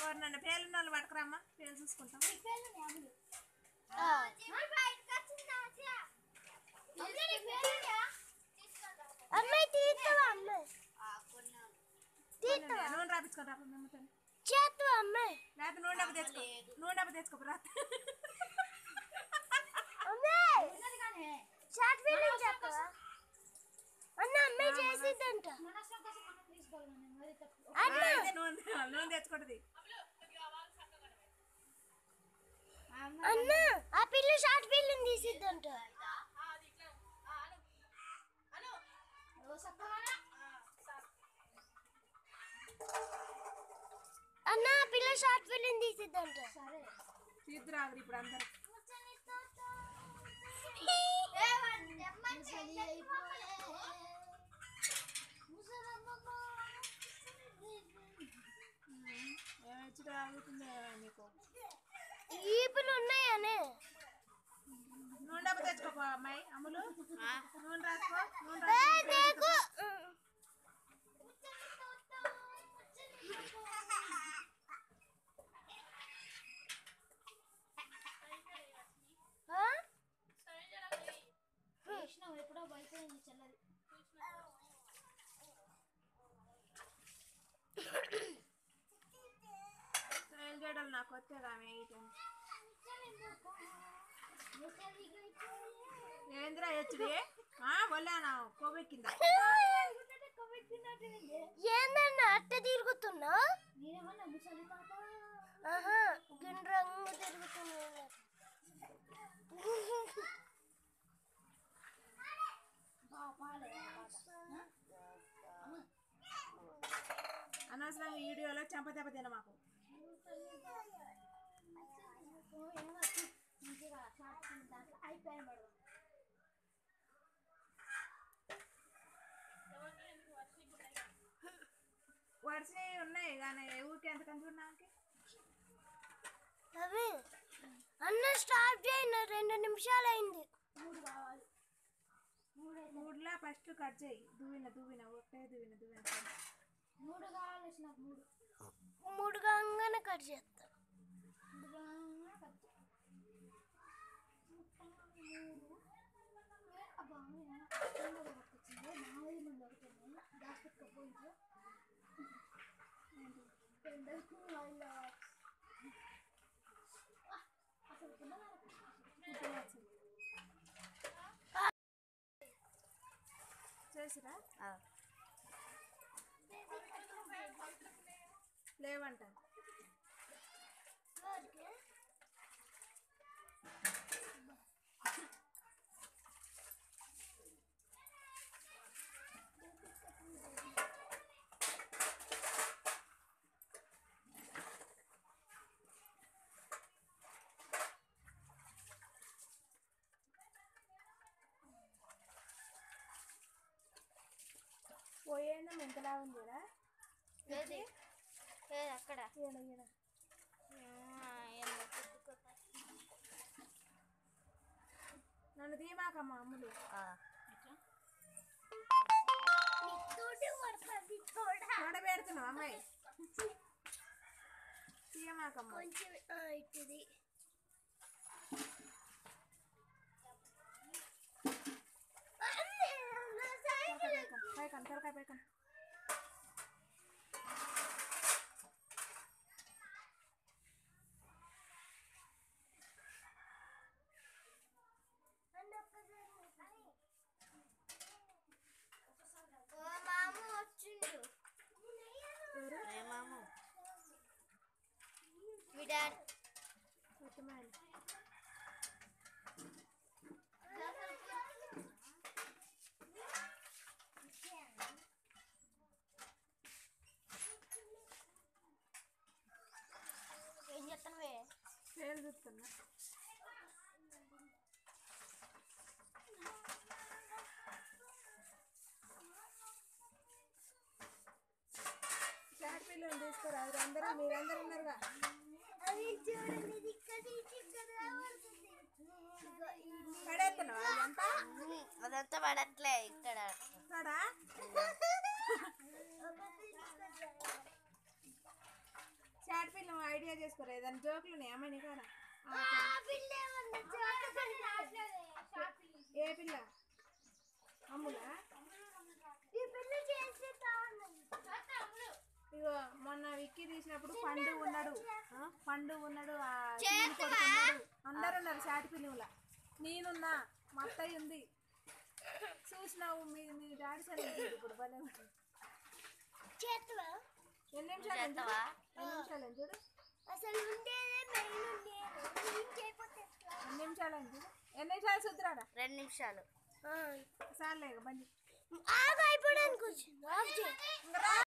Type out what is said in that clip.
ఎవరినన్నా పేర్లున్న వాళ్ళు పట్టుకురామ్మా పేర్లు చూసుకుంటాం అమ్మాయి తీస్తావా అమ్మాయి తీస్తావా నూనె రాపించుకొని రాప మేమతో చేస్తావా అమ్మాయి లేకపోతే నూనె డబ్బు తెచ్చుకో నూనె డబ్బు తెచ్చుకో రా అమ్మాయి షార్ట్ ఫిల్మ్ చేస్తావా అన్న అమ్మాయి చేసిద్దంట అన్న అయితే నూనె నూనె తెచ్చుకుంటుంది అన్న ఆ పిల్ల షార్ట్ ఫిల్మ్ తీసిద్దంట అన్న ఆ పిల్ల షార్ట్ ఫిల్మ్ తీసిద్దంట తీద్దురు ఆగురు ఇప్పుడు అందరు ఏమిచ్చుడు ఆగుతుంది నీకు ఈపులు ఉన్నాయనే నూనె డబ్బు తెచ్చుకోపో అమ్మాయి అమ్ములు నూనె రాసుకో నూనె ఏ, రాసుకో దేకు ఆ? ఎప్పుడో పడిపోయింది చెల్లది ఏం చేయడం నాకు వచ్చేది ఆమె వేయటం ఏందిరా హెచ్డి వల్లానా కోబెక్కిందా ఏందన్న అట్ట తిరుగుతున్నా నేనేమన్నా ముసలి పాప ఆహా గిండ్రంగా తిరుగుతున్నా పాలే అనవసరంగా ఈ వీడియోలో చెంప దెబ్బ తిన మాకు మంచిగా షార్ట్ దాంట్లో అయిపోయాను పడదు వడిసినవి ఉన్నాయి కానీ ఊరికి ఎంత కనుక్కున్నాకి అవి అన్న స్టార్ట్ చేయన రెండు నిమిషాలు అయింది మూడు కావాలి మూడు మూడులా ఫస్ట్ కట్ చేయి దువ్విన దువ్విన ఒకటే దువ్విన దువ్విన మూడు కావాలి నాకు మూడు మూడు గంగానే కట్ చేస్తా మూడు కావాలి ఖర్చు. మూడు ఏ, అబ్బా నేను తొందరగా పట్టుకొచ్చింది నాలుగు మంది ఒకటి గ్యాస్ పెట్టుకోపోయింది ఎండకు వాళ్ళ అసలు పిల్లలు చేసిరా లేవంట పోయేనా మెంతలా ఉందిరా ఏది ఏది అక్కడ ఈడ ఈడ నన్ను తీమాకమ్మ అమ్ములు తోడ పెడుతున్నావు అమ్మాయి తీయమాకమ్మ కొంచెం ఆ, ఇటుది పైకం త్వరగా పైకం ఓ మామ వచ్చిండు ఎవరు మీ డాడీ కొత్తమాయలు ఏం చేస్తున్నావే పేరు చూస్తున్నా చాట్ పిల్లలు తీసుకురా అది అందరూ మీరందరూ ఉన్నారుగా అది చూడండి ఇది ఇక్కడ నుంచి ఇక్కడ రాబడుతుంది. ఇదిగో ఈ పడేస్తున్నావా అదంతా అదంతా పడట్లే ఇక్కడ కాడా షార్ట్ ఫిల్మ్ ఐడియా చేసుకోరా ఏదైనా జోకులు ఉన్నాయి అమ్మాయి నీ కాడ ఆ, ఆ పిల్ల ఏమన్నా ఏ పిల్ల అమ్ములా ఈ పిల్ల చేస్తే తాను ఇగో మొన్న విక్కీ తీసినప్పుడు పండు ఉన్నాడు ఆ, పండు ఉన్నాడు ఆ సీన్ కొడుకు ఉన్నాడు అందరు ఉన్నారు షార్ట్ ఫిలింలా నేనున్నా మా అత్తయ్య ఉంది చూసినావు మీ మీ డాడీ సరే ఇప్పుడు భలే ఉంది. చేతువా ఎన్ని నిమిషాలు అయింది చూడు? ఎన్ని నిమిషాలు అయింది చూడు అసలు ఉండేదే మెయిన్ ఉండేది ఏం చేయకపోతే ఎట్లా? ఎన్ని నిమిషాలు అయింది చూడు ఎన్ని నిమిషాలు సుద్రాడా రెండు నిమిషాలు సార్లే ఇక బండి ఆగు అయిపోవడానికి వచ్చింది ఆఫ్ చేయి ఇంకా రా.